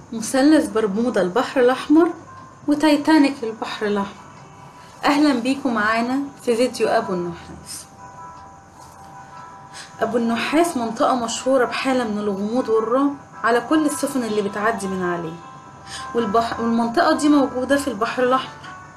مثلث برمودا البحر الأحمر وتايتانيك البحر الأحمر أهلا بيكم معانا في فيديو أبو النحاس أبو النحاس منطقة مشهورة بحالة من الغموض والرعب على كل السفن اللي بتعدي من عليه والبحر والمنطقة دي موجودة في البحر الأحمر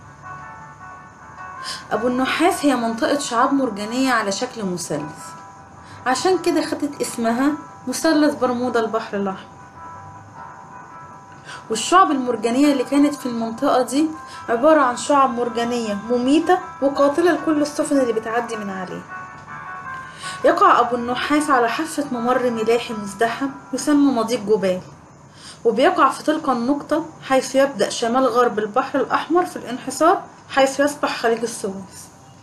أبو النحاس هي منطقة شعاب مرجانية على شكل مثلث عشان كده خدت اسمها مثلث برمودا البحر الأحمر والشعب المرجانية اللي كانت في المنطقة دي عبارة عن شعب مرجانية مميتة وقاتلة لكل السفن اللي بتعدي من عليه يقع أبو النحاس على حافة ممر ملاحي مزدحم يسمى مضيق جبال وبيقع في تلك النقطة حيث يبدأ شمال غرب البحر الأحمر في الانحسار حيث يصبح خليج السويس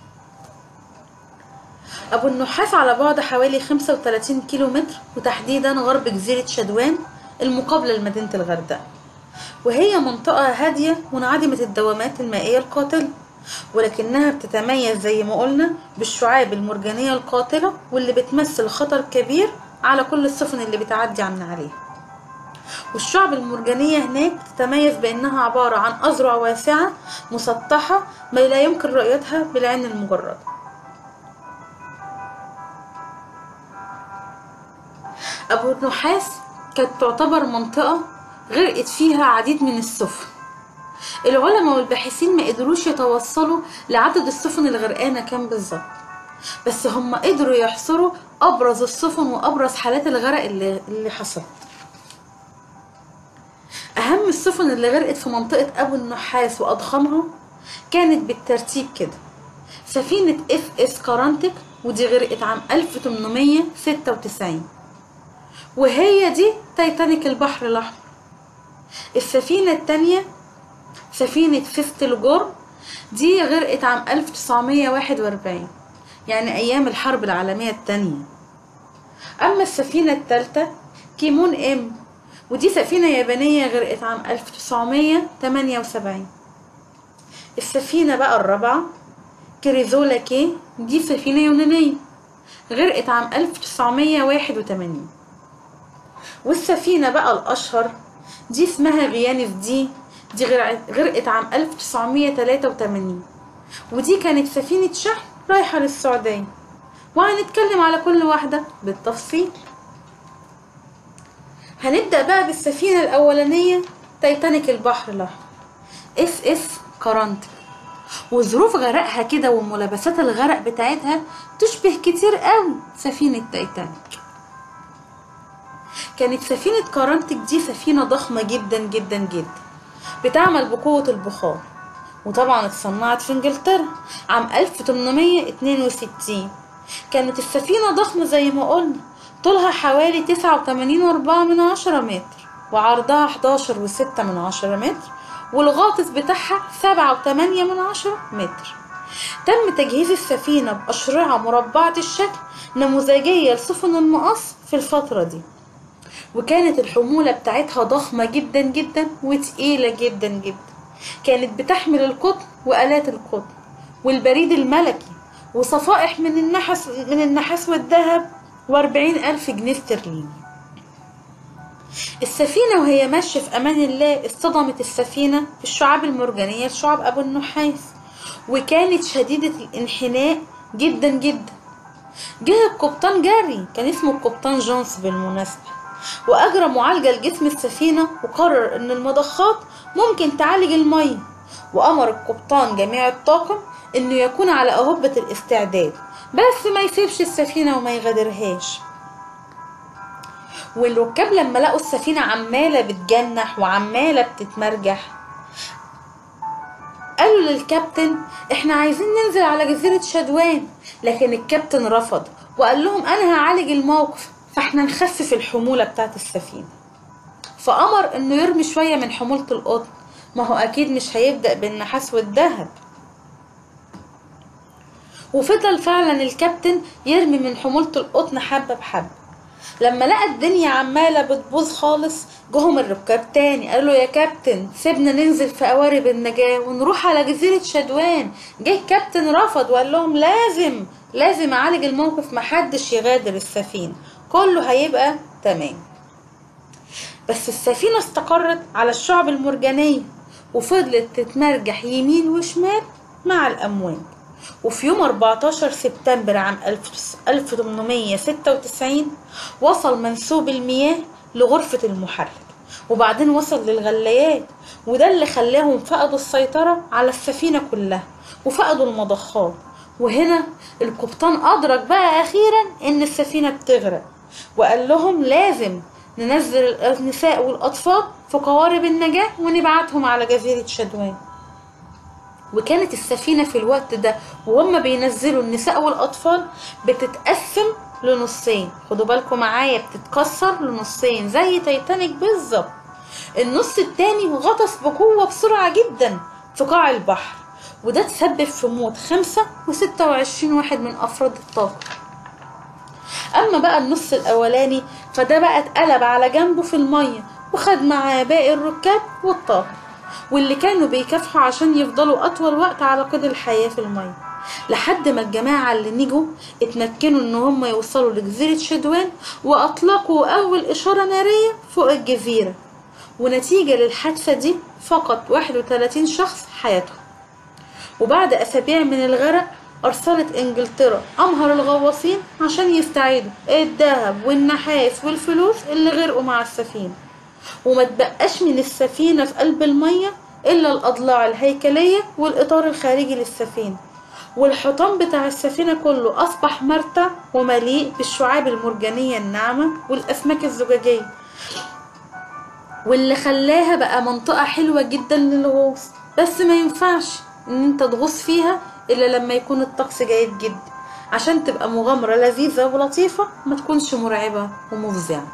أبو النحاس على بعد حوالي 35 كيلو متر وتحديدا غرب جزيرة شدوان المقابلة لمدينة الغردقة وهي منطقة هادية منعدمة الدوامات المائية القاتلة ولكنها بتتميز زي ما قلنا بالشعاب المرجانية القاتلة واللي بتمثل خطر كبير على كل السفن اللي بتعدي عن عليها والشعب المرجانية هناك تتميز بأنها عبارة عن أذرع واسعة مسطحة ما لا يمكن رؤيتها بالعين المجردة أبو النحاس كانت تعتبر منطقة غرقت فيها عديد من السفن العلماء والباحثين ما قدروش يتوصلوا لعدد السفن الغرقانة كام بالظبط بس هم قدروا يحصروا أبرز السفن وأبرز حالات الغرق اللي, اللي حصلت أهم السفن اللي غرقت في منطقة أبو النحاس وأضخمها كانت بالترتيب كده سفينة اف اس كارانتك ودي غرقت عام 1896 وهي دي تايتانيك البحر الأحمر السفينة التانية سفينة فيستلجور دي غرقت عام 1941 يعني أيام الحرب العالمية التانية أما السفينة التالتة كيمون إم ودي سفينة يابانية غرقت عام 1978 السفينة بقى الرابعة كريزولا كي دي سفينة يونانية غرقت عام 1981 والسفينة بقى الأشهر دي اسمها غيانف دي دي غرقت عام 1983 ودي كانت سفينة شحن رايحة للسعودية وهنتكلم على كل واحدة بالتفصيل هنبدأ بقى بالسفينة الأولانية تايتانيك البحر الأحمر اس اس كارانتي وظروف غرقها كده وملابسات الغرق بتاعتها تشبه كتير قوي سفينة تايتانيك كانت سفينة كارانتك دي سفينة ضخمة جدا جدا جدا بتعمل بقوة البخار وطبعا اتصنعت في انجلترا عام 1862 كانت السفينة ضخمة زي ما قلنا طولها حوالي تسعة وتمانين وأربعة من عشرة متر وعرضها حداشر وستة من عشرة متر والغاطس بتاعها سبعة وتمانية من عشرة متر تم تجهيز السفينة بأشرعة مربعة الشكل نموذجية لسفن المقص في الفترة دي وكانت الحمولة بتاعتها ضخمة جدا جدا وتقيلة جدا جدا كانت بتحمل القطن وآلات القطن والبريد الملكي وصفائح من النحاس من النحاس والذهب وأربعين ألف جنيه استرليني السفينة وهي ماشية في أمان الله اصطدمت السفينة في الشعاب المرجانية لشعاب أبو النحاس وكانت شديدة الانحناء جدا جدا جه القبطان جاري كان اسمه القبطان جونز بالمناسبة وأجرى معالجة لجسم السفينة وقرر إن المضخات ممكن تعالج المية وأمر القبطان جميع الطاقم إنه يكون على أهبة الاستعداد بس ما يسيبش السفينة وما يغادرهاش والركاب لما لقوا السفينة عمالة بتجنح وعمالة بتتمرجح قالوا للكابتن احنا عايزين ننزل على جزيرة شدوان لكن الكابتن رفض وقال لهم انا هعالج الموقف فاحنا نخفف الحمولة بتاعت السفينة فأمر انه يرمي شوية من حمولة القطن ما هو اكيد مش هيبدأ بالنحاس والذهب وفضل فعلا الكابتن يرمي من حمولة القطن حبة بحبة لما لقى الدنيا عمالة بتبوظ خالص جهم الركاب تاني قالوا يا كابتن سيبنا ننزل في قوارب النجاة ونروح على جزيرة شدوان جه الكابتن رفض وقال لهم لازم لازم اعالج الموقف محدش يغادر السفينة كله هيبقى تمام بس السفينة استقرت على الشعب المرجانية وفضلت تتمرجح يمين وشمال مع الأمواج وفي يوم 14 سبتمبر عام 1896 وصل منسوب المياه لغرفة المحرك وبعدين وصل للغليات وده اللي خلاهم فقدوا السيطرة على السفينة كلها وفقدوا المضخات وهنا القبطان أدرك بقى أخيرا إن السفينة بتغرق وقال لهم لازم ننزل النساء والأطفال في قوارب النجاة ونبعتهم على جزيرة شدوان وكانت السفينة في الوقت ده وهم بينزلوا النساء والأطفال بتتقسم لنصين خدوا بالكم معايا بتتكسر لنصين زي تايتانيك بالظبط النص التاني غطس بقوة بسرعة جدا في قاع البحر وده تسبب في موت خمسة وستة وعشرين واحد من أفراد الطاقم أما بقى النص الأولاني فده بقى اتقلب على جنبه في المية وخد معاه باقي الركاب والطاقم واللي كانوا بيكافحوا عشان يفضلوا أطول وقت على قيد الحياة في المية لحد ما الجماعة اللي نجوا اتمكنوا ان هم يوصلوا لجزيرة شدوان واطلقوا اول اشارة نارية فوق الجزيرة ونتيجة للحادثة دي فقط 31 شخص حياتهم وبعد أسابيع من الغرق أرسلت إنجلترا أمهر الغواصين عشان يستعيدوا الذهب والنحاس والفلوس اللي غرقوا مع السفينة وما تبقاش من السفينة في قلب المية إلا الأضلاع الهيكلية والإطار الخارجي للسفينة والحيطان بتاع السفينة كله أصبح مرتع ومليء بالشعاب المرجانية الناعمة والأسماك الزجاجية واللي خلاها بقى منطقة حلوة جدا للغوص بس ما ينفعش ان انت تغوص فيها الا لما يكون الطقس جيد جدا عشان تبقى مغامرة لذيذة ولطيفة ما تكونش مرعبة ومفزعة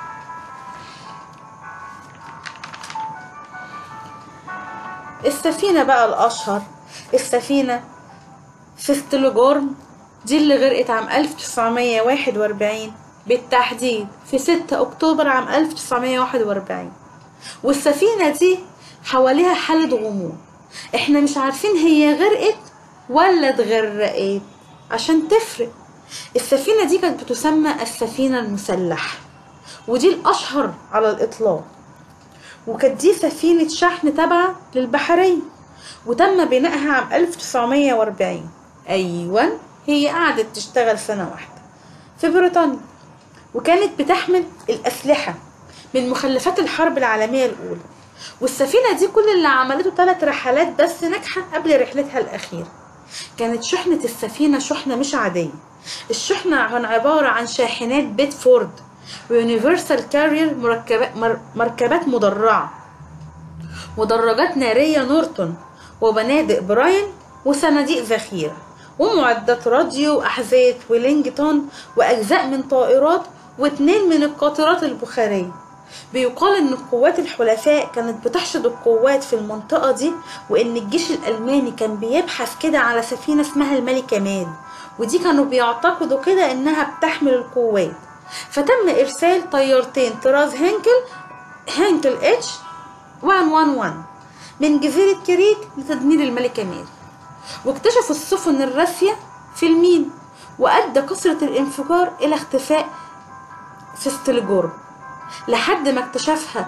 السفينة بقى الأشهر السفينة سيستلوجورم دي اللي غرقت عام 1941 بالتحديد في 6 أكتوبر عام 1941 والسفينة دي حواليها حالة غموض احنا مش عارفين هي غرقت ولا اتغرقت عشان تفرق السفينة دي كانت بتسمى السفينة المسلحة ودي الأشهر على الإطلاق وكانت دي سفينة شحن تابعة للبحرية وتم بنائها عام 1940 أيوة هي قعدت تشتغل سنة واحدة في بريطانيا وكانت بتحمل الأسلحة من مخلفات الحرب العالمية الأولى والسفينة دي كل اللي عملته ثلاث رحلات بس ناجحة قبل رحلتها الأخيرة كانت شحنة السفينة شحنة مش عادية الشحنة كان عبارة عن شاحنات بيتفورد ويونيفرسال كارير مركبات مر- مركبات مدرعة ودراجات نارية نورتون وبنادق براين وصناديق ذخيرة ومعدات راديو وأحذية ويلينجتون وأجزاء من طائرات واتنين من القاطرات البخارية بيقال ان القوات الحلفاء كانت بتحشد القوات في المنطقة دي وان الجيش الالماني كان بيبحث كده على سفينة اسمها الملكة ماري ودي كانوا بيعتقدوا كده انها بتحمل القوات فتم ارسال طيارتين طراز هنكل هنكل اتش 111 من جزيرة كريت لتدمير الملكة ماري واكتشفوا السفن الراسية في المين وأدى كثرة الانفجار إلى اختفاء سيستلجورم لحد ما اكتشفها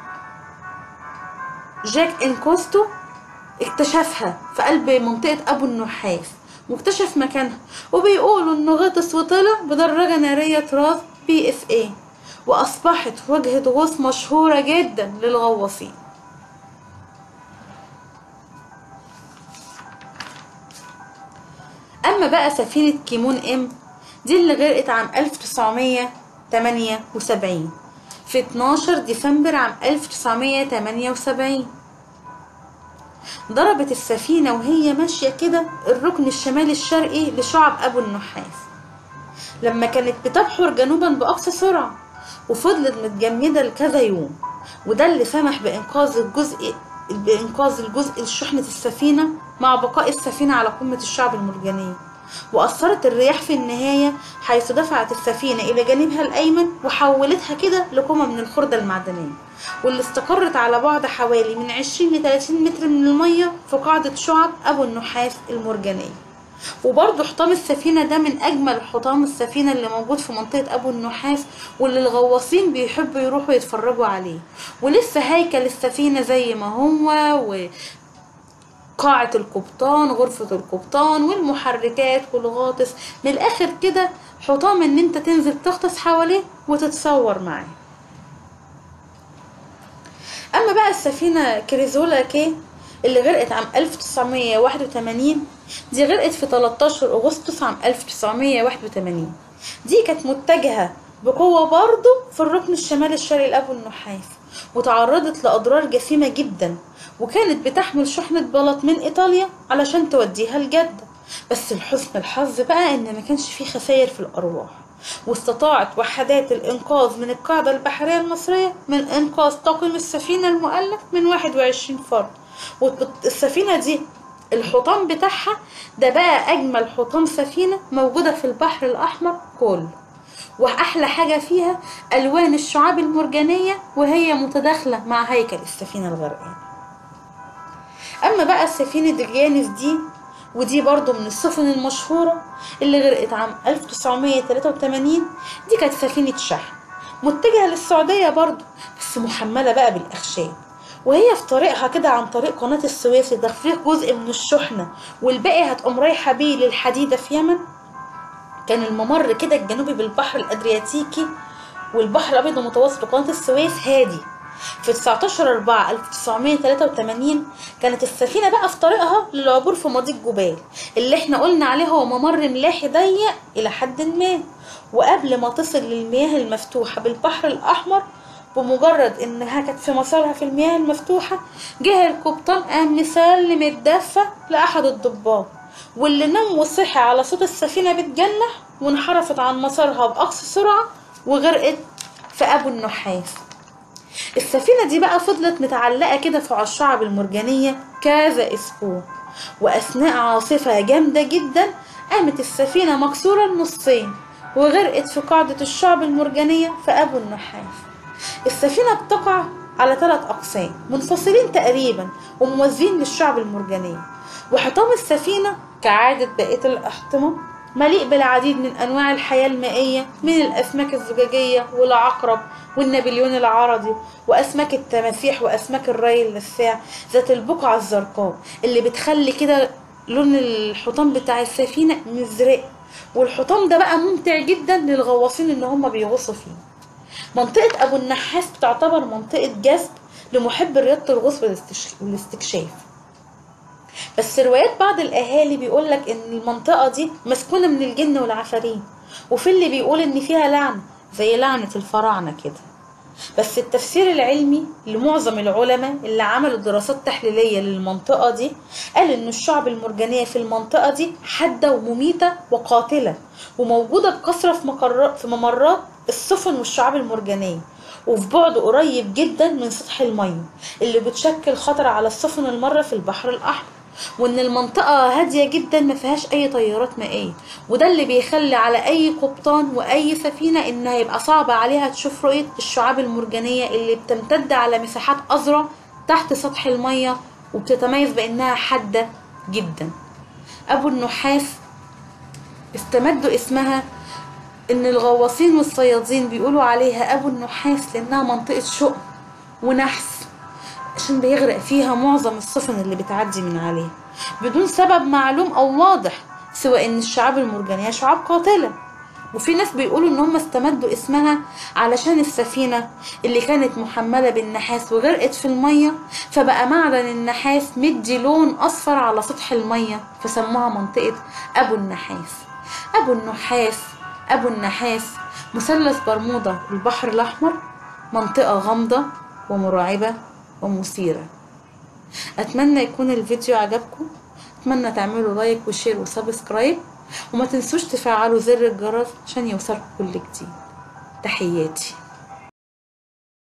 جاك انكوستو اكتشفها في قلب منطقة أبو النحاس واكتشف مكانها وبيقولوا انه غطس وطلع بدراجة نارية طراز بي اس اي واصبحت وجهة غوص مشهورة جدا للغواصين اما بقى سفينة كيمون ام دي اللي غرقت عام 1978 في 12 ديسمبر عام 1978 ضربت السفينة وهي ماشية كده الركن الشمالي الشرقي لشعب أبو النحاس لما كانت بتبحر جنوبا بأقصى سرعة وفضلت متجمدة لكذا يوم وده اللي سمح بإنقاذ الجزء بإنقاذ الجزء لشحنة السفينة مع بقاء السفينة على قمة الشعب المرجانية وأثرت الرياح في النهاية حيث دفعت السفينة إلى جانبها الأيمن وحولتها كده لكمة من الخردة المعدنية واللي استقرت على بعد حوالي من 20 ل 30 متر من المية في قاعدة شعب أبو النحاس المرجانية وبرضه حطام السفينة ده من أجمل حطام السفينة اللي موجود في منطقة أبو النحاس واللي الغواصين بيحبوا يروحوا يتفرجوا عليه ولسه هيكل السفينة زي ما هو و قاعة القبطان غرفة القبطان والمحركات والغاطس من الآخر كده حطام إن أنت تنزل تغطس حواليه وتتصور معاه أما بقى السفينة كريزولا كي اللي غرقت عام 1981 دي غرقت في 13 أغسطس عام 1981 دي كانت متجهة بقوة برضه في الركن الشمالي الشرقي لأبو النحاس وتعرضت لأضرار جسيمة جدا وكانت بتحمل شحنة بلط من إيطاليا علشان توديها لجدة بس لحسن الحظ بقى إن ما كانش فيه خسائر في الأرواح واستطاعت وحدات الإنقاذ من القاعدة البحرية المصرية من إنقاذ طاقم السفينة المؤلف من 21 فرد والسفينة دي الحطام بتاعها ده بقى أجمل حطام سفينة موجودة في البحر الأحمر كله وأحلى حاجة فيها ألوان الشعاب المرجانية وهي متداخلة مع هيكل السفينة الغرقانة أما بقى سفينة دجانس دي ودي برضو من السفن المشهورة اللي غرقت عام 1983 دي كانت سفينة شحن متجهة للسعودية برضو بس محملة بقى بالأخشاب وهي في طريقها كده عن طريق قناة السويس لتفريغ جزء من الشحنة والباقي هتقوم رايحة بيه للحديدة في يمن كان الممر كده الجنوبي بالبحر الأدرياتيكي والبحر الأبيض المتوسط وقناة السويس هادي في 19 4 1983 كانت السفينة بقى في طريقها للعبور في مضيق جبال اللي احنا قلنا عليه هو ممر ملاحي ضيق إلى حد ما وقبل ما تصل للمياه المفتوحة بالبحر الأحمر بمجرد انها كانت في مسارها في المياه المفتوحة جه القبطان قام مسلم الدفة لأحد الضباط واللي نام وصحي على صوت السفينة بتجنح وانحرفت عن مسارها بأقصى سرعة وغرقت في أبو النحاس السفينة دي بقى فضلت متعلقة كده في الشعب المرجانية كذا أسبوع وأثناء عاصفة جامدة جدا قامت السفينة مكسورة النصين وغرقت في قاعدة الشعب المرجانية في أبو النحاس السفينة بتقع على ثلاث أقسام منفصلين تقريبا وموازين للشعب المرجانية وحطام السفينة كعادة بقية الاحتمام مليء بالعديد من أنواع الحياة المائية من الأسماك الزجاجية والعقرب والنابليون العرضي وأسماك التماسيح وأسماك الري اللساع ذات البقعة الزرقاء اللي بتخلي كده لون الحطام بتاع السفينة مزرق والحطام ده بقى ممتع جدا للغواصين ان هم بيغوصوا فيه منطقة أبو النحاس بتعتبر منطقة جذب لمحب رياضة الغوص والاستكشاف بس روايات بعض الأهالي بيقولك إن المنطقة دي مسكونة من الجن والعفاريت وفي اللي بيقول إن فيها لعنة زي لعنة الفراعنة كده بس التفسير العلمي لمعظم العلماء اللي عملوا دراسات تحليلية للمنطقة دي قال إن الشعب المرجانية في المنطقة دي حادة ومميتة وقاتلة وموجودة بكثرة في, مقرات في ممرات السفن والشعاب المرجانية وفي بعد قريب جدا من سطح المية اللي بتشكل خطر على السفن المرة في البحر الأحمر وان المنطقة هادية جدا ما فيهاش اي تيارات مائية وده اللي بيخلي على اي قبطان واي سفينة انها يبقى صعب عليها تشوف رؤية الشعاب المرجانية اللي بتمتد على مساحات ازرع تحت سطح المية وبتتميز بانها حادة جدا ابو النحاس استمدوا اسمها ان الغواصين والصيادين بيقولوا عليها ابو النحاس لانها منطقة شؤم ونحس عشان بيغرق فيها معظم السفن اللي بتعدي من عليها بدون سبب معلوم او واضح سوى ان الشعاب المرجانية شعاب قاتلة وفي ناس بيقولوا ان هم استمدوا اسمها علشان السفينة اللي كانت محملة بالنحاس وغرقت في المية فبقى معدن النحاس مدي لون اصفر على سطح المية فسموها منطقة ابو النحاس ابو النحاس ابو النحاس مثلث برمودا البحر الاحمر منطقة غامضة ومرعبة ومثيرة أتمنى يكون الفيديو عجبكم أتمنى تعملوا لايك وشير وسبسكرايب وما تنسوش تفعلوا زر الجرس عشان يوصلكم كل جديد تحياتي